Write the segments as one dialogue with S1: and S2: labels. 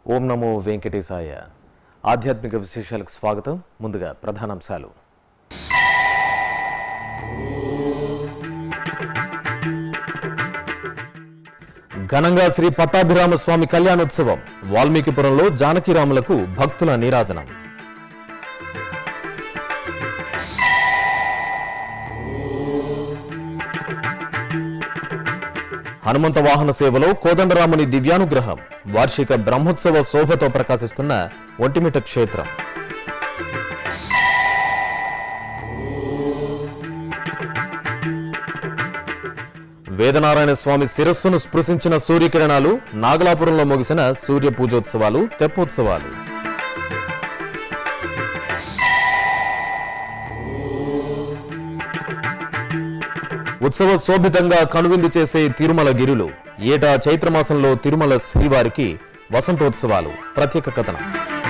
S1: ఓం నమో వెంకటేశాయ ఆధ్యాత్మిక విశేషాలకు స్వాగతం ముందుగా ప్రధానాంశాలు ఘనంగా శ్రీ పట్టాభిరామ స్వామి కళ్యాణోత్సవం వాల్మీకిపురంలో జానకిరాములకు భక్తుల నీరాజనం హనుమంత వాహన సేవలో కోదండరాముని దివ్యానుగ్రహం వార్షిక బ్రహ్మోత్సవ శోభతో ప్రకాశిస్తున్న ఒంటిమిట క్షేత్రం వేదనారాయణ స్వామి శిరస్సును స్పృశించిన సూర్యకిరణాలు నాగలాపురంలో ముగిసిన సూర్య పూజోత్సవాలు తెప్పోత్సవాలు ఉత్సవ శోభితంగా కనువిందు చేసే తిరుమల గిరులు ఏటా చైత్రమాసంలో తిరుమల శ్రీవారికి వసంతోత్సవాలు ప్రత్యేక కథనం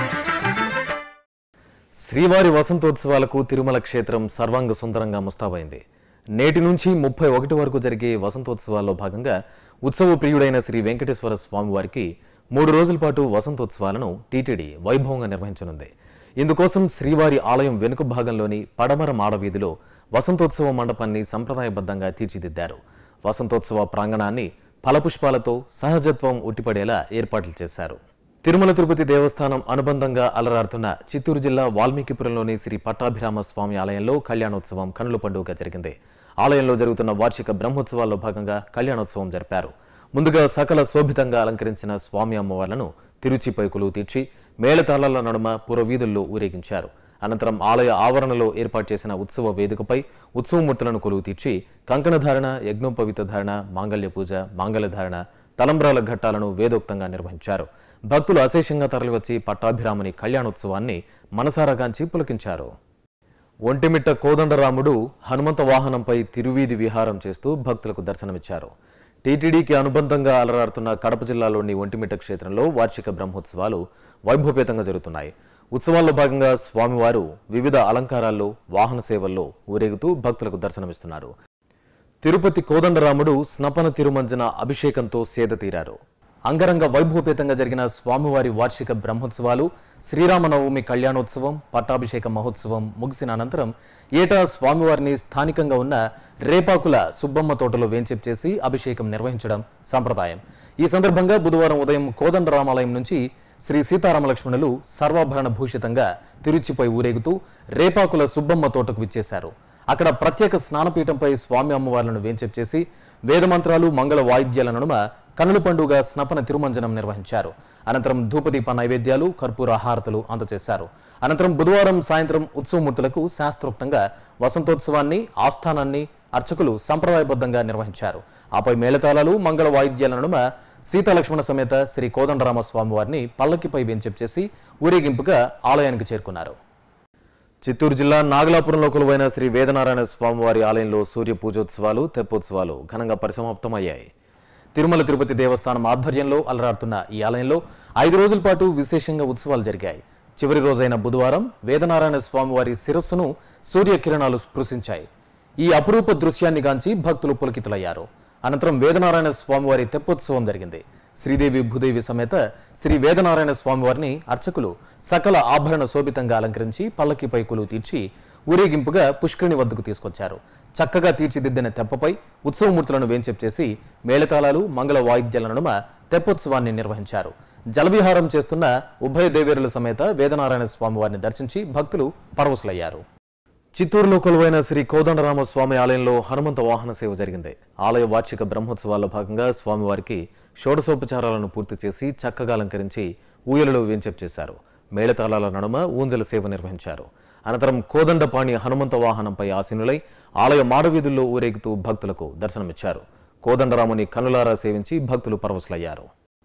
S1: శ్రీవారి వసంతోత్సవాలకు తిరుమల క్షేత్రం సర్వాంగ సుందరంగా ముస్తాబైంది నేటి నుంచి ముప్పై ఒకటి వరకు జరిగే వసంతోత్సవాల్లో భాగంగా ఉత్సవ ప్రియుడైన శ్రీ వెంకటేశ్వర స్వామివారికి మూడు రోజుల పాటు వసంతోత్సవాలను టీటీడీ వైభవంగా నిర్వహించనుంది ఇందుకోసం శ్రీవారి ఆలయం వెనుక భాగంలోని పడమర మాడవీధిలో వసంతోత్సవ మండపాన్ని సంప్రదాయబద్ధంగా తీర్చిదిద్దారు వసంతోత్సవ ప్రాంగణాన్ని ఫలపుష్పాలతో సహజత్వం ఉట్టిపడేలా ఏర్పాట్లు చేశారు తిరుమల తిరుపతి దేవస్థానం అనుబంధంగా అలరారుతున్న చిత్తూరు జిల్లా వాల్మీకిపురంలోని శ్రీ పట్టాభిరామ స్వామి ఆలయంలో కళ్యాణోత్సవం కనుల పండుగ జరిగింది ఆలయంలో జరుగుతున్న వార్షిక బ్రహ్మోత్సవాల్లో భాగంగా కళ్యాణోత్సవం జరిపారు ముందుగా సకల శోభితంగా అలంకరించిన స్వామి అమ్మవార్లను తిరుచి పైకులు తీర్చి మేళతాళాల నడుమ పురవీధుల్లో ఊరేగించారు అనంతరం ఆలయ ఆవరణలో ఏర్పాటు చేసిన ఉత్సవ వేదికపై ఉత్సవమూర్తులను కొలువు తీర్చి కంకణధారణ యజ్ఞోపవిత ధారణ మాంగళ్య పూజ మాంగళ్యధారణ తలంబ్రాల ఘట్టాలను వేదోక్తంగా నిర్వహించారు భక్తులు అశేషంగా తరలివచ్చి పట్టాభిరాముని కళ్యాణోత్సవాన్ని మనసారాగాంచి పులకించారు ఒంటిమిట్ట కోదండరాముడు హనుమంత వాహనంపై తిరువీధి విహారం చేస్తూ భక్తులకు దర్శనమిచ్చారు టీటీడీకి అనుబంధంగా అలరాడుతున్న కడప జిల్లాలోని ఒంటిమిట్ట క్షేత్రంలో వార్షిక బ్రహ్మోత్సవాలు వైభవపేతంగా జరుగుతున్నాయి ఉత్సవాల్లో భాగంగా స్వామివారు వివిధ అలంకారాల్లో వాహన సేవల్లో ఊరేగుతూ భక్తులకు దర్శనమిస్తున్నారు తిరుపతి కోదండరాముడు స్నపన తిరుమంజన అభిషేకంతో సేద తీరారు అంగరంగ వైభవపేతంగా జరిగిన స్వామివారి వార్షిక బ్రహ్మోత్సవాలు శ్రీరామనవమి కళ్యాణోత్సవం పట్టాభిషేక మహోత్సవం ముగిసిన అనంతరం ఏటా స్వామివారిని స్థానికంగా ఉన్న రేపాకుల సుబ్బమ్మ తోటలో వేంచేపు చేసి అభిషేకం నిర్వహించడం సంప్రదాయం ఈ సందర్భంగా బుధవారం ఉదయం కోదండరామాలయం నుంచి శ్రీ సీతారామ లక్ష్మణులు సర్వాభరణ భూషితంగా తిరుచిపై ఊరేగుతూ రేపాకుల సుబ్బమ్మ తోటకు విచ్చేశారు అక్కడ ప్రత్యేక స్నానపీఠంపై స్వామి అమ్మవార్లను వేంచేపు చేసి వేదమంత్రాలు మంగళ వాయిద్యాల నడుమ కనుల పండుగ స్నపన తిరుమంజనం నిర్వహించారు అనంతరం ధూపదీప నైవేద్యాలు కర్పూర హారతులు అందజేశారు అనంతరం బుధవారం సాయంత్రం ఉత్సవమూర్తులకు శాస్త్రోక్తంగా వసంతోత్సవాన్ని ఆస్థానాన్ని అర్చకులు సంప్రదాయబద్ధంగా నిర్వహించారు ఆపై మేళతాళాలు మంగళ వాయిద్యాల నడుమ సీతాలక్ష్మణ సమేత శ్రీ కోదండరామ స్వామివారిని పల్లకిపై వెంచెప్ చేసి ఊరేగింపుగా ఆలయానికి చేరుకున్నారు చిత్తూరు జిల్లా నాగలాపురంలో కొలువైన శ్రీ వేదనారాయణ స్వామివారి ఆలయంలో సూర్య పూజోత్సవాలు తెప్పోత్సవాలు ఘనంగా పరిసమాప్తమయ్యాయి తిరుమల తిరుపతి దేవస్థానం ఆధ్వర్యంలో అలరాడుతున్న ఈ ఆలయంలో ఐదు రోజుల పాటు విశేషంగా ఉత్సవాలు జరిగాయి చివరి రోజైన బుధవారం వేదనారాయణ స్వామివారి శిరస్సును సూర్యకిరణాలు స్పృశించాయి ఈ అపురూప దృశ్యాన్ని గాంచి భక్తులు పులకితులయ్యారు అనంతరం వేదనారాయణ స్వామివారి తెప్పోత్సవం జరిగింది శ్రీదేవి భూదేవి సమేత శ్రీ వేదనారాయణ స్వామివారిని అర్చకులు సకల ఆభరణ శోభితంగా అలంకరించి పల్లకిపై కొలువు తీర్చి ఊరేగింపుగా పుష్కరిణి వద్దకు తీసుకొచ్చారు చక్కగా తీర్చిదిద్దిన తెప్పపై ఉత్సవమూర్తులను వేంచెప్ చేసి మేళతాళాలు మంగళ వాయిద్యాల నడుమ తెప్పోత్సవాన్ని నిర్వహించారు జలవిహారం చేస్తున్న ఉభయ దేవేరుల సమేత వేదనారాయణ స్వామివారిని దర్శించి భక్తులు పరవశులయ్యారు చిత్తూరులో కొలువైన శ్రీ కోదండరామ స్వామి ఆలయంలో హనుమంత వాహన సేవ జరిగింది ఆలయ వార్షిక బ్రహ్మోత్సవాల్లో భాగంగా స్వామివారికి షోడశోపచారాలను పూర్తి చేసి చక్కగా అలంకరించి ఊయలలో వేంచెప్ చేశారు మేళతాళాల నడుమ ఊంజల సేవ నిర్వహించారు అనంతరం కోదండపాణి హనుమంత వాహనంపై ఆసీనులై ఆలయ మాడవీధుల్లో ఊరేగుతూ భక్తులకు దర్శనమిచ్చారు కోదండరాముని కనులారా సేవించి భక్తులు పరవశులయ్యారు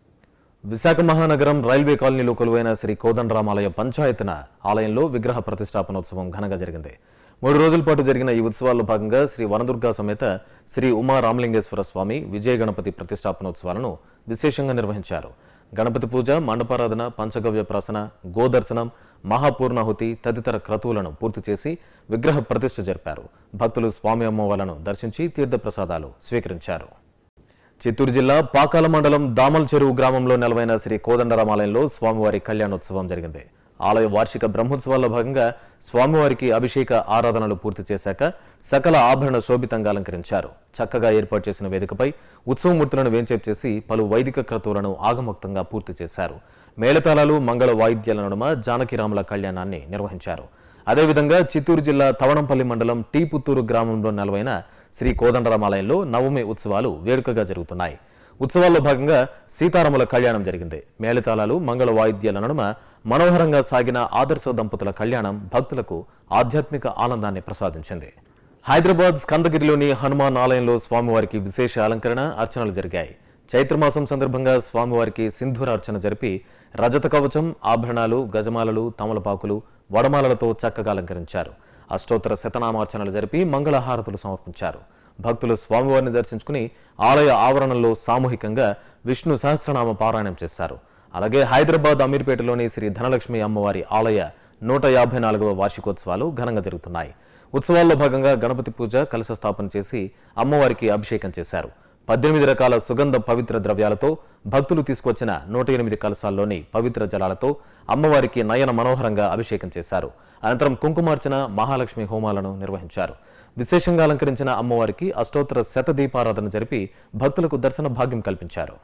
S1: విశాఖ మహానగరం రైల్వే కాలనీలో కొలువైన శ్రీ కోదండరామాలయ పంచాయతన ఆలయంలో విగ్రహ ప్రతిష్టాపనోత్సవం ఘనంగా జరిగింది మూడు రోజుల పాటు జరిగిన ఈ ఉత్సవాల్లో భాగంగా శ్రీ వనదుర్గా సమేత శ్రీ ఉమా రామలింగేశ్వర స్వామి విజయ గణపతి ప్రతిష్టాపనోత్సవాలను విశేషంగా నిర్వహించారు గణపతి పూజ మండపారాధన పంచగవ్య ప్రాసన గోదర్శనం మహాపూర్ణాహుతి తదితర క్రతువులను పూర్తి చేసి విగ్రహ ప్రతిష్ఠ జరిపారు భక్తులు స్వామి అమ్మవార్లను దర్శించి తీర్థప్రసాదాలు స్వీకరించారు చిత్తూరు జిల్లా పాకాల మండలం దామల్ చెరువు గ్రామంలో నెలవైన శ్రీ కోదండరామాలయంలో స్వామివారి కళ్యాణోత్సవం జరిగింది ఆలయ వార్షిక బ్రహ్మోత్సవాల్లో భాగంగా స్వామివారికి అభిషేక ఆరాధనలు పూర్తి చేశాక సకల ఆభరణ శోభితంగా అలంకరించారు చక్కగా ఏర్పాటు చేసిన వేదికపై ఉత్సవమూర్తులను వేంచేపు చేసి పలు వైదిక క్రతువులను ఆగమోక్తంగా పూర్తి చేశారు మేళతాళాలు మంగళ వాయిద్యాల నడుమ జానకిరాముల కళ్యాణాన్ని నిర్వహించారు అదేవిధంగా చిత్తూరు జిల్లా తవణంపల్లి మండలం టీ పుత్తూరు గ్రామంలో నెలవైన శ్రీ కోదండరామాలయంలో నవమి ఉత్సవాలు వేడుకగా జరుగుతున్నాయి ఉత్సవాల్లో భాగంగా సీతారాముల కళ్యాణం జరిగింది మేళతాళాలు మంగళ వాయిద్యాల నడుమ మనోహరంగా సాగిన ఆదర్శ దంపతుల కళ్యాణం భక్తులకు ఆధ్యాత్మిక ఆనందాన్ని ప్రసాదించింది హైదరాబాద్ స్కందగిరిలోని హనుమాన్ ఆలయంలో స్వామివారికి విశేష అలంకరణ అర్చనలు జరిగాయి చైత్రమాసం సందర్భంగా స్వామివారికి సింధూర అర్చన జరిపి రజత కవచం ఆభరణాలు గజమాలలు తమలపాకులు వడమాలలతో చక్కగా అలంకరించారు అష్టోత్తర శతనామార్చనలు జరిపి మంగళహారతులు సమర్పించారు భక్తులు స్వామివారిని దర్శించుకుని ఆలయ ఆవరణలో సామూహికంగా విష్ణు సహస్రనామ పారాయణం చేశారు అలాగే హైదరాబాద్ అమీర్పేటలోని శ్రీ ధనలక్ష్మి అమ్మవారి ఆలయ నూట యాభై నాలుగవ వార్షికోత్సవాలు ఘనంగా జరుగుతున్నాయి ఉత్సవాల్లో భాగంగా గణపతి పూజ కలశ స్థాపన చేసి అమ్మవారికి అభిషేకం చేశారు పద్దెనిమిది రకాల సుగంధ పవిత్ర ద్రవ్యాలతో భక్తులు తీసుకొచ్చిన నూట ఎనిమిది కలశాల్లోని పవిత్ర జలాలతో అమ్మవారికి నయన మనోహరంగా అభిషేకం చేశారు అనంతరం కుంకుమార్చన మహాలక్ష్మి హోమాలను నిర్వహించారు విశేషంగా అలంకరించిన అమ్మవారికి అష్టోత్తర శతదీపారాధన జరిపి భక్తులకు దర్శన భాగ్యం కల్పించారు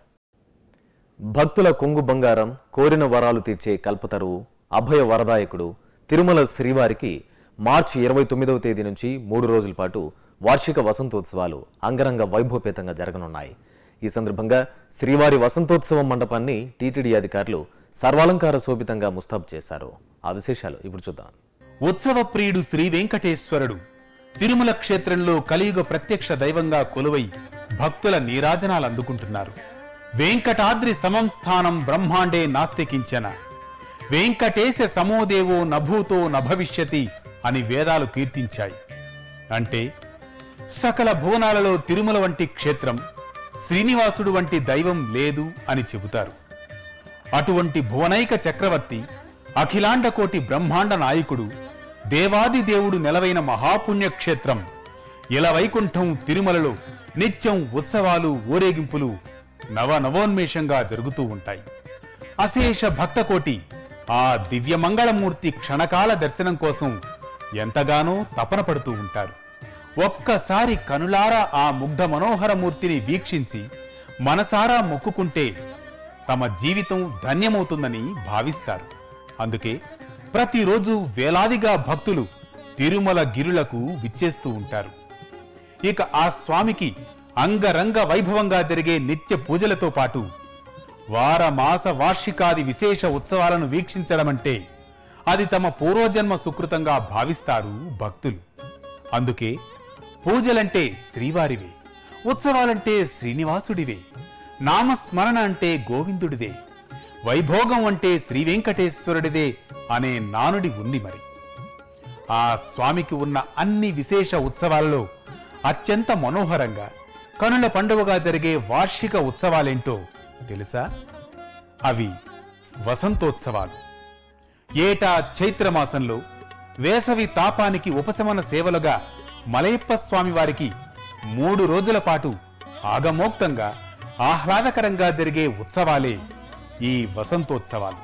S1: భక్తుల కొంగు బంగారం కోరిన వరాలు తీర్చే కల్పతరువు అభయ వరదాయకుడు తిరుమల శ్రీవారికి మార్చి ఇరవై తొమ్మిదవ తేదీ నుంచి మూడు రోజుల పాటు వార్షిక వసంతోత్సవాలు అంగరంగ వైభవపేతంగా జరగనున్నాయి ఈ సందర్భంగా శ్రీవారి వసంతోత్సవం మండపాన్ని టీటీడీ అధికారులు సర్వాలంకార శోభితంగా ముస్తాబు చేశారు ఆ విశేషాలు ఇప్పుడు చూద్దాం
S2: ఉత్సవ ప్రియుడు శ్రీ వెంకటేశ్వరుడు తిరుమల క్షేత్రంలో కలియుగ ప్రత్యక్ష దైవంగా కొలువై భక్తుల నీరాజనాలు అందుకుంటున్నారు వెంకటాద్రి సమం స్థానం బ్రహ్మాండే నాస్తికించన వెంకటేశ సమోదేవో నభూతో నభవిష్యతి అని వేదాలు కీర్తించాయి అంటే సకల భువనాలలో తిరుమల వంటి క్షేత్రం శ్రీనివాసుడు వంటి దైవం లేదు అని చెబుతారు అటువంటి భువనైక చక్రవర్తి అఖిలాండకోటి బ్రహ్మాండ నాయకుడు దేవాది దేవుడు నెలవైన మహాపుణ్యక్షేత్రం ఇలవైకుంఠం తిరుమలలో నిత్యం ఉత్సవాలు ఊరేగింపులు నవ నవోన్మేషంగా జరుగుతూ ఉంటాయి అశేష భక్తకోటి ఆ దివ్యమంగళమూర్తి క్షణకాల దర్శనం కోసం ఎంతగానో తపన పడుతూ ఉంటారు ఒక్కసారి కనులారా ఆ ముగ్ధ మనోహర మూర్తిని వీక్షించి మనసారా మొక్కుకుంటే తమ జీవితం ధన్యమవుతుందని భావిస్తారు అందుకే ప్రతిరోజు వేలాదిగా భక్తులు తిరుమల గిరులకు విచ్చేస్తూ ఉంటారు ఇక ఆ స్వామికి అంగరంగ వైభవంగా జరిగే నిత్య పూజలతో పాటు వార మాస వార్షికాది విశేష ఉత్సవాలను వీక్షించడమంటే అది తమ పూర్వజన్మ సుకృతంగా భావిస్తారు భక్తులు అందుకే పూజలంటే శ్రీవారివే ఉత్సవాలంటే శ్రీనివాసుడివే నామస్మరణ అంటే గోవిందుడిదే వైభోగం అంటే శ్రీ వెంకటేశ్వరుడిదే అనే నానుడి ఉంది మరి ఆ స్వామికి ఉన్న అన్ని విశేష ఉత్సవాలలో అత్యంత మనోహరంగా కనుల పండుగగా జరిగే వార్షిక ఉత్సవాలేంటో తెలుసా అవి వసంతోత్సవాలు ఏటా చైత్రమాసంలో వేసవి తాపానికి ఉపశమన సేవలుగా మలయప్ప స్వామి వారికి మూడు రోజుల పాటు ఆగమోక్తంగా ఆహ్లాదకరంగా జరిగే ఉత్సవాలే ఈ వసంతోత్సవాలు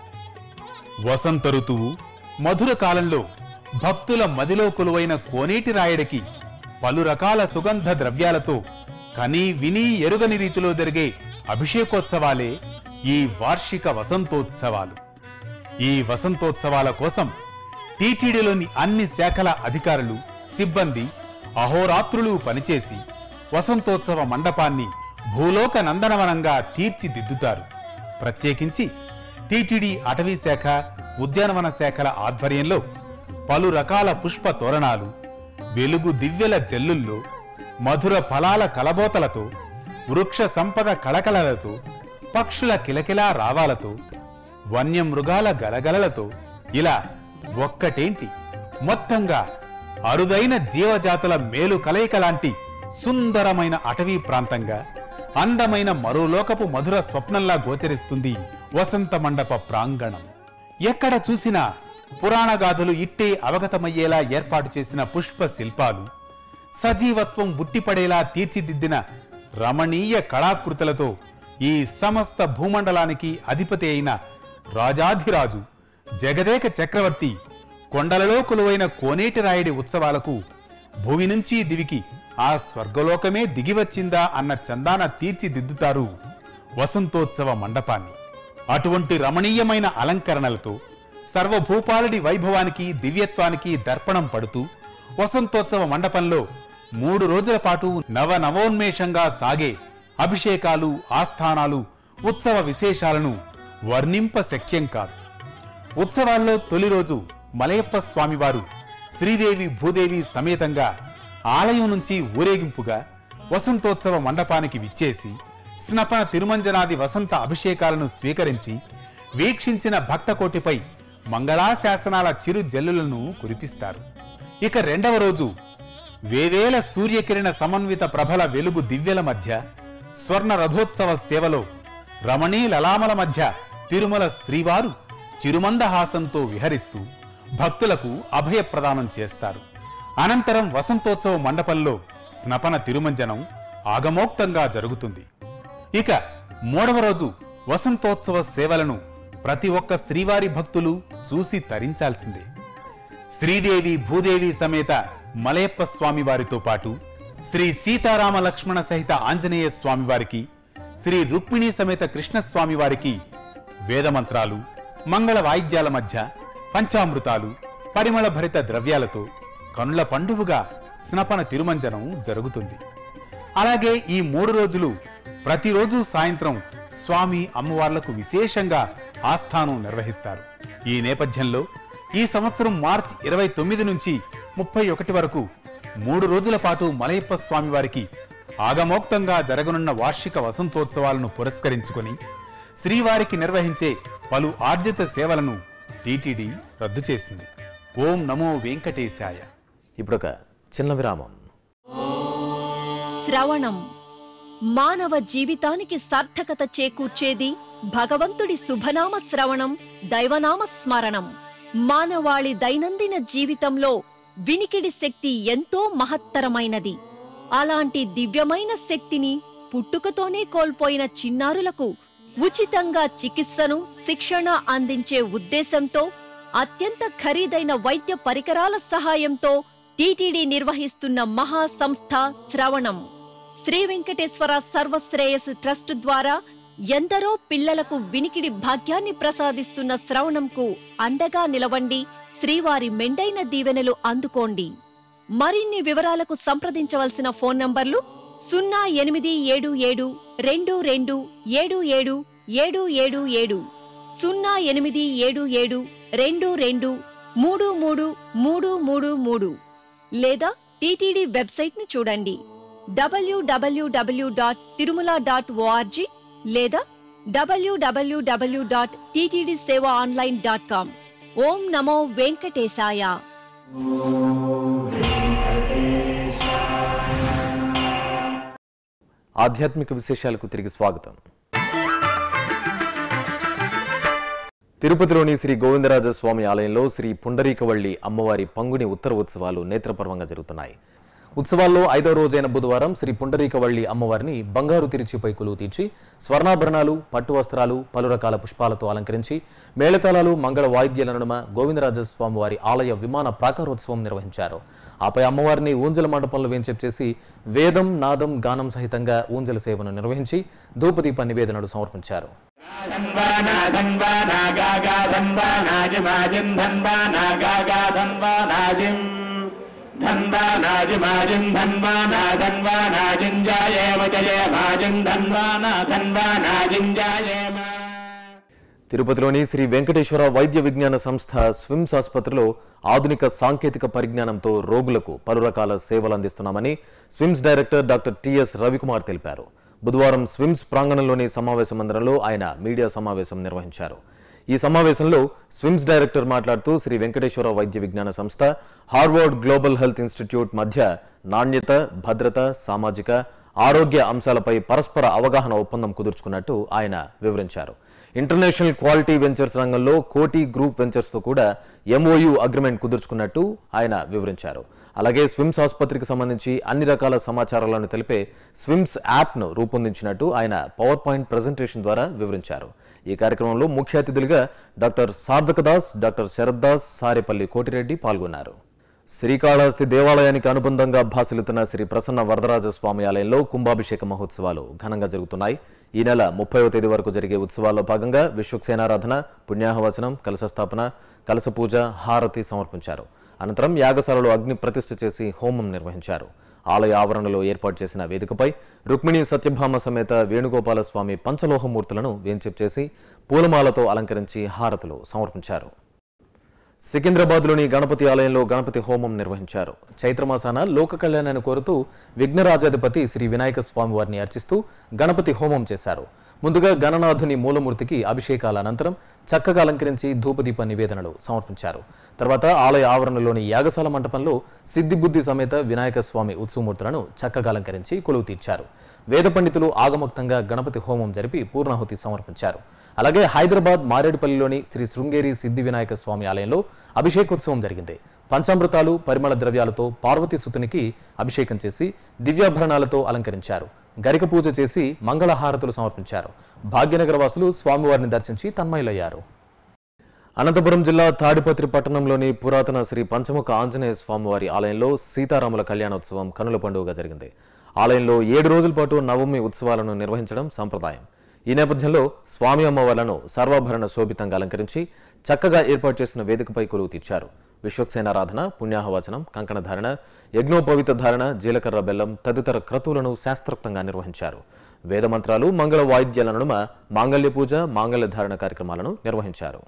S2: వసంత ఋతువు మధుర కాలంలో భక్తుల మదిలో కొలువైన కోనేటి రాయడికి పలు రకాల సుగంధ ద్రవ్యాలతో కని విని ఎరుగని రీతిలో జరిగే అభిషేకోత్సవాలే ఈ వార్షిక వసంతోత్సవాలు ఈ వసంతోత్సవాల కోసం టీటీడీలోని అన్ని శాఖల అధికారులు సిబ్బంది అహోరాత్రులు పనిచేసి వసంతోత్సవ మండపాన్ని భూలోక నందనవనంగా తీర్చిదిద్దుతారు ప్రత్యేకించి టీటీడీ అటవీ శాఖ ఉద్యానవన శాఖల ఆధ్వర్యంలో పలు రకాల పుష్ప తోరణాలు వెలుగు దివ్యల జల్లుల్లో మధుర ఫలాల కలబోతలతో వృక్ష సంపద కళకళలతో పక్షుల కిలకిలా రావాలతో వన్యమృగాల గలగలలతో ఇలా ఒక్కటేంటి మొత్తంగా అరుదైన జీవజాతుల మేలు కలయిక లాంటి సుందరమైన అటవీ ప్రాంతంగా అందమైన మరోలోకపు మధుర స్వప్నంలా గోచరిస్తుంది వసంత మండప ప్రాంగణం ఎక్కడ చూసినా పురాణ గాథలు ఇట్టే అవగతమయ్యేలా ఏర్పాటు చేసిన పుష్ప శిల్పాలు సజీవత్వం ఉట్టిపడేలా తీర్చిదిద్దిన రమణీయ కళాకృతులతో ఈ సమస్త భూమండలానికి అధిపతి అయిన రాజాధిరాజు జగదేక చక్రవర్తి కొండలలో కొలువైన కోనేటి రాయుడి ఉత్సవాలకు భూమి నుంచి దివికి ఆ స్వర్గలోకమే దిగివచ్చిందా అన్న చందాన తీర్చిదిద్దుతారు వసంతోత్సవ మండపాన్ని అటువంటి రమణీయమైన అలంకరణలతో సర్వభూపాలుడి వైభవానికి దివ్యత్వానికి దర్పణం పడుతూ వసంతోత్సవ మండపంలో మూడు రోజుల పాటు నవ నవోన్మేషంగా సాగే అభిషేకాలు ఆస్థానాలు ఉత్సవ విశేషాలను వర్ణింప శక్యం కాదు ఉత్సవాల్లో తొలి రోజు మలయప్ప స్వామివారు శ్రీదేవి భూదేవి సమేతంగా ఆలయం నుంచి ఊరేగింపుగా వసంతోత్సవ మండపానికి విచ్చేసి స్నపన తిరుమంజనాది వసంత అభిషేకాలను స్వీకరించి వీక్షించిన భక్తకోటిపై మంగళాశాసనాల చిరు జల్లులను కురిపిస్తారు ఇక రెండవ రోజు వేవేల సూర్యకిరణ సమన్విత ప్రభల వెలుగు దివ్యల మధ్య స్వర్ణ రథోత్సవ సేవలో రమణీ లలామల మధ్య తిరుమల శ్రీవారు చిరుమందహాసంతో విహరిస్తూ భక్తులకు అభయ ప్రదానం చేస్తారు అనంతరం వసంతోత్సవ మండపంలో స్నపన తిరుమంజనం ఆగమోక్తంగా జరుగుతుంది ఇక మూడవ రోజు వసంతోత్సవ సేవలను ప్రతి ఒక్క శ్రీవారి భక్తులు చూసి తరించాల్సిందే శ్రీదేవి భూదేవి సమేత మలయప్ప స్వామి వారితో పాటు శ్రీ సీతారామ లక్ష్మణ సహిత ఆంజనేయ స్వామి వారికి శ్రీ రుక్మిణి సమేత కృష్ణస్వామి వారికి వేదమంత్రాలు మంగళ వాయిద్యాల మధ్య పంచామృతాలు పరిమళ భరిత ద్రవ్యాలతో కనుల పండువుగా స్నపన తిరుమంజనం జరుగుతుంది అలాగే ఈ మూడు రోజులు ప్రతిరోజు సాయంత్రం స్వామి అమ్మవార్లకు విశేషంగా ఆస్థానం నిర్వహిస్తారు ఈ నేపథ్యంలో ఈ సంవత్సరం మార్చి ఇరవై తొమ్మిది నుంచి ముప్పై ఒకటి వరకు మూడు రోజుల పాటు మలయప్ప స్వామి వారికి ఆగమోక్తంగా జరగనున్న వార్షిక వసంతోత్సవాలను పురస్కరించుకొని శ్రీవారికి నిర్వహించే పలు ఆర్జిత సేవలను టీటీడీ రద్దు చేసింది ఓం నమో వెంకటేశాయ
S1: ఇప్పుడొక చిన్న విరామం
S3: శ్రవణం మానవ జీవితానికి సార్థకత చేకూర్చేది భగవంతుడి శుభనామ శ్రవణం దైవనామ స్మరణం మానవాళి దైనందిన జీవితంలో వినికిడి శక్తి ఎంతో మహత్తరమైనది అలాంటి దివ్యమైన శక్తిని పుట్టుకతోనే కోల్పోయిన చిన్నారులకు ఉచితంగా చికిత్సను శిక్షణ అందించే ఉద్దేశంతో అత్యంత ఖరీదైన వైద్య పరికరాల సహాయంతో టీటీడీ నిర్వహిస్తున్న మహా సంస్థ శ్రవణం శ్రీ వెంకటేశ్వర సర్వశ్రేయస్ ట్రస్ట్ ద్వారా ఎందరో పిల్లలకు వినికిడి భాగ్యాన్ని ప్రసాదిస్తున్న శ్రవణంకు అండగా నిలవండి శ్రీవారి మెండైన దీవెనలు అందుకోండి మరిన్ని వివరాలకు సంప్రదించవలసిన ఫోన్ నంబర్లు సున్నా ఎనిమిది ఏడు ఏడు రెండు రెండు ఏడు ఏడు ఏడు ఏడు ఏడు సున్నా ఎనిమిది ఏడు ఏడు రెండు రెండు మూడు మూడు మూడు మూడు మూడు లేదా టీటీడీ వెబ్సైట్ను చూడండి WWW dot Tirumala dot org లేదా WWW dot TTD seva online dot com ఓం నమో వెంకటేశాయ
S1: ఆధ్యాత్మిక విశేషాలకు తిరిగి స్వాగతం తిరుపతిలోని శ్రీ గోవిందరాజ స్వామి ఆలయంలో శ్రీ పుండరీకవల్లి అమ్మవారి పంగుని ఉత్తర ఉత్సవాలు నేత్రపర్వంగా జరుగుతున్నాయి ఉత్సవాల్లో ఐదో రోజైన బుధవారం శ్రీ పుండరీకవల్లి అమ్మవారిని బంగారు తిరుచిపై కొలువు తీర్చి స్వర్ణాభరణాలు పట్టు వస్త్రాలు పలు రకాల పుష్పాలతో అలంకరించి మేళతాళాలు మంగళ వాయిద్యాల నడుమ గోవిందరాజ స్వామివారి ఆలయ విమాన ప్రాకారోత్సవం నిర్వహించారు ఆపై అమ్మవారిని ఊంజల మండపంలో వేంచేపు చేసి వేదం నాదం గానం సహితంగా ఊంజల సేవను నిర్వహించి ధూపదీప నివేదనలు సమర్పించారు
S4: ధన్వానా ధన్వానా గాగా ధన్వానాజిమాజిం ధన్వానా గాగా ధన్వానాజిం ధన్వానాజిమాజిం ధన్వానా ధన్వానాజింజాయేమ జయేమాజిం ధన్వానా ధన్వానాజింజాయేమ
S1: తిరుపతిలోని శ్రీ వెంకటేశ్వర వైద్య విజ్ఞాన సంస్థ స్విమ్స్ ఆసుపత్రిలో ఆధునిక సాంకేతిక పరిజ్ఞానంతో రోగులకు పలు రకాల సేవలు అందిస్తున్నామని SVIMS director doctor TS Ravikumar తెలిపారు బుధవారం స్విమ్స్ ప్రాంగణంలోని సమావేశ మందిరంలో ఆయన మీడియా సమావేశం నిర్వహించారు ఈ సమావేశంలో స్విమ్స్ డైరెక్టర్ మాట్లాడుతూ శ్రీ వెంకటేశ్వర వైద్య విజ్ఞాన సంస్థ హార్వర్డ్ గ్లోబల్ హెల్త్ ఇన్స్టిట్యూట్ మధ్య నాణ్యత భద్రత సామాజిక ఆరోగ్య అంశాలపై పరస్పర అవగాహన ఒప్పందం కుదుర్చుకున్నట్టు ఆయన వివరించారు ఇంటర్నేషనల్ క్వాలిటీ వెంచర్స్ రంగంలో కోటి గ్రూప్ వెంచర్స్ తో కూడా ఎంఓయు అగ్రిమెంట్ కుదుర్చుకున్నట్టు ఆయన వివరించారు అలాగే స్విమ్స్ ఆసుపత్రికి సంబంధించి అన్ని రకాల సమాచారాలను తెలిపే స్విమ్స్ యాప్ను రూపొందించినట్టు ఆయన పవర్ పాయింట్ ప్రజెంటేషన్ ద్వారా వివరించారు ఈ కార్యక్రమంలో ముఖ్య అతిథులుగా డాక్టర్ సార్థక దాస్ డాక్టర్ శరత్ దాస్ సారేపల్లి కోటిరెడ్డి పాల్గొన్నారు శ్రీకాళహస్తి దేవాలయానికి అనుబంధంగా భాసిల్లుతున్న శ్రీ ప్రసన్న వరదరాజ స్వామి ఆలయంలో కుంభాభిషేక మహోత్సవాలు ఘనంగా జరుగుతున్నాయి ఈ నెల ముప్పైవ తేదీ వరకు జరిగే ఉత్సవాల్లో భాగంగా విశ్వక్సేనారాధన పుణ్యాహవచనం కలశ స్థాపన కలశ పూజ హారతి సమర్పించారు అనంతరం యాగశాలలో అగ్ని ప్రతిష్ఠ చేసి హోమం నిర్వహించారు ఆలయ ఆవరణలో ఏర్పాటు చేసిన వేదికపై రుక్మిణి సత్యభామ సమేత వేణుగోపాల స్వామి పంచలోహమూర్తులను వేంచేపు చేసి పూలమాలతో అలంకరించి హారతులు సమర్పించారు సికింద్రాబాద్లోని గణపతి ఆలయంలో గణపతి హోమం నిర్వహించారు చైత్రమాసాన లోక కళ్యాణాన్ని కోరుతూ విఘ్నరాజాధిపతి శ్రీ వినాయక స్వామి వారిని అర్చిస్తూ గణపతి హోమం చేశారు ముందుగా గణనాథుని మూలమూర్తికి అభిషేకాల అనంతరం చక్కగా అలంకరించి ధూపదీప నివేదనలు సమర్పించారు తర్వాత ఆలయ ఆవరణలోని యాగశాల మంటపంలో సిద్ధిబుద్ధి సమేత వినాయక స్వామి ఉత్సవమూర్తులను చక్కగా అలంకరించి కొలువు తీర్చారు వేద పండితులు ఆగమక్తంగా గణపతి హోమం జరిపి పూర్ణాహుతి సమర్పించారు అలాగే హైదరాబాద్ మారేడుపల్లిలోని శ్రీ శృంగేరి సిద్ధి వినాయక స్వామి ఆలయంలో అభిషేకోత్సవం జరిగింది పంచామృతాలు పరిమళ ద్రవ్యాలతో పార్వతీ సుతునికి అభిషేకం చేసి దివ్యాభరణాలతో అలంకరించారు గరిక పూజ చేసి మంగళహారతులు సమర్పించారు భాగ్యనగర వాసులు స్వామివారిని దర్శించి తన్మయులయ్యారు అనంతపురం జిల్లా తాడిపత్రి పట్టణంలోని పురాతన శ్రీ పంచముఖ ఆంజనేయ స్వామివారి ఆలయంలో సీతారాముల కళ్యాణోత్సవం కనుల పండుగగా జరిగింది ఆలయంలో ఏడు రోజుల పాటు నవమి ఉత్సవాలను నిర్వహించడం సంప్రదాయం ఈ నేపథ్యంలో స్వామి అమ్మవార్లను సర్వాభరణ శోభితంగా అలంకరించి చక్కగా ఏర్పాటు చేసిన వేదికపై కొలువు తీర్చారు విశ్వక్సేనారాధన పుణ్యాహవచనం కంకణ ధారణ యజ్ఞోపవిత ధారణ జీలకర్ర బెల్లం తదితర క్రతువులను శాస్త్రోక్తంగా నిర్వహించారు వేదమంత్రాలు మంగళ వాయిద్యాల నడుమ మాంగళ్య పూజ మాంగళ్య ధారణ కార్యక్రమాలను నిర్వహించారు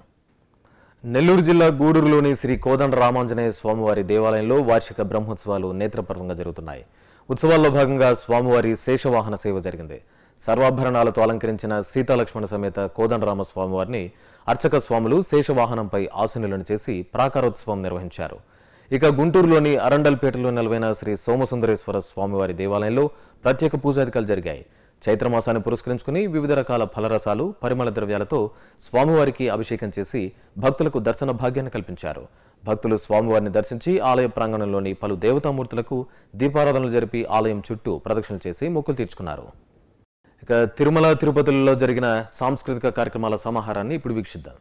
S1: నెల్లూరు జిల్లా గూడూరులోని శ్రీ కోదండ రామాంజనేయ స్వామివారి దేవాలయంలో వార్షిక బ్రహ్మోత్సవాలు నేత్రపర్వంగా జరుగుతున్నాయి ఉత్సవాల్లో భాగంగా స్వామివారి శేషవాహన సేవ జరిగింది సర్వాభరణాలతో అలంకరించిన సీతాలక్ష్మణ సమేత కోదండరామ స్వామివారిని అర్చక స్వాములు శేషవాహనంపై ఆసనులను చేసి ప్రాకారోత్సవం నిర్వహించారు ఇక గుంటూరులోని అరండల్పేటలో నెలవైన శ్రీ సోమసుందరేశ్వర స్వామివారి దేవాలయంలో ప్రత్యేక పూజాధికాలు జరిగాయి చైత్రమాసాన్ని పురస్కరించుకుని వివిధ రకాల ఫలరసాలు పరిమళ ద్రవ్యాలతో స్వామివారికి అభిషేకం చేసి భక్తులకు దర్శన భాగ్యాన్ని కల్పించారు భక్తులు స్వామివారిని దర్శించి ఆలయ ప్రాంగణంలోని పలు దేవతామూర్తులకు దీపారాధనలు జరిపి ఆలయం చుట్టూ ప్రదక్షిణలు చేసి మొక్కులు తీర్చుకున్నారు ఇక తిరుమల తిరుపతిలో జరిగిన సాంస్కృతిక కార్యక్రమాల సమాహారాన్ని ఇప్పుడు వీక్షిద్దాం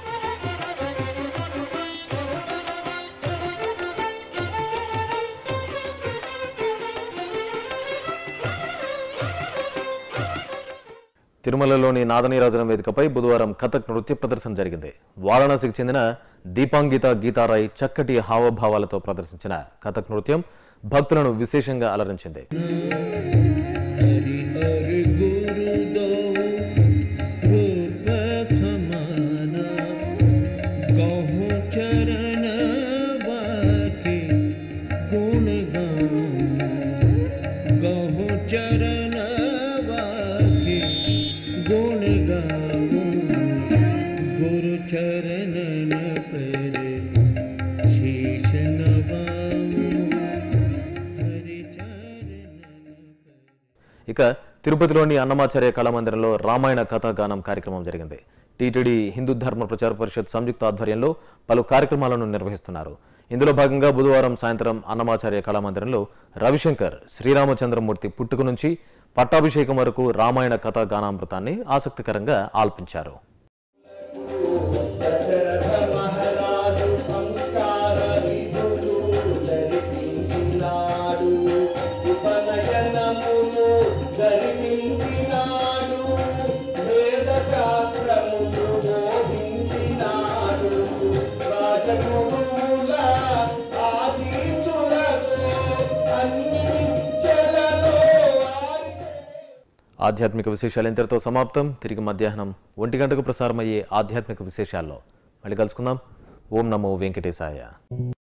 S1: తిరుమలలోని నాదనీరాజనం వేదికపై బుధవారం కథక్ నృత్య ప్రదర్శన జరిగింది వారణాసికి చెందిన దీపాంగిత గీతారాయ్ చక్కటి హావభావాలతో ప్రదర్శించిన కథక్ నృత్యం భక్తులను విశేషంగా అలరించింది
S5: हरि हर गुरुदेव रूप समाना कहो चरण बाकी गुण गाऊं कहो चरण बाकी गुण गाऊं गुरु चरणन पर शीश नवाऊं हरि चरणन पर
S1: ఇక తిరుపతిలోని అన్నమాచార్య కళామందిరంలో రామాయణ కథాగానం కార్యక్రమం జరిగింది టీటీడీ హిందూ ధర్మ ప్రచార పరిషత్ సంయుక్త ఆధ్వర్యంలో పలు కార్యక్రమాలను నిర్వహిస్తున్నారు ఇందులో భాగంగా బుధవారం సాయంత్రం అన్నమాచార్య కళామందిరంలో రవిశంకర్ శ్రీరామచంద్రమూర్తి పుట్టుక నుంచి పట్టాభిషేకం వరకు రామాయణ కథాగానామృతాన్ని ఆసక్తికరంగా ఆల్పించారు ఆధ్యాత్మిక విశేషాలు ఇంతటితో సమాప్తం తిరిగి మధ్యాహ్నం ఒంటి గంటకు ప్రసారమయ్యే ఆధ్యాత్మిక విశేషాల్లో మళ్ళీ కలుసుకుందాం ఓం నమో వెంకటేశాయ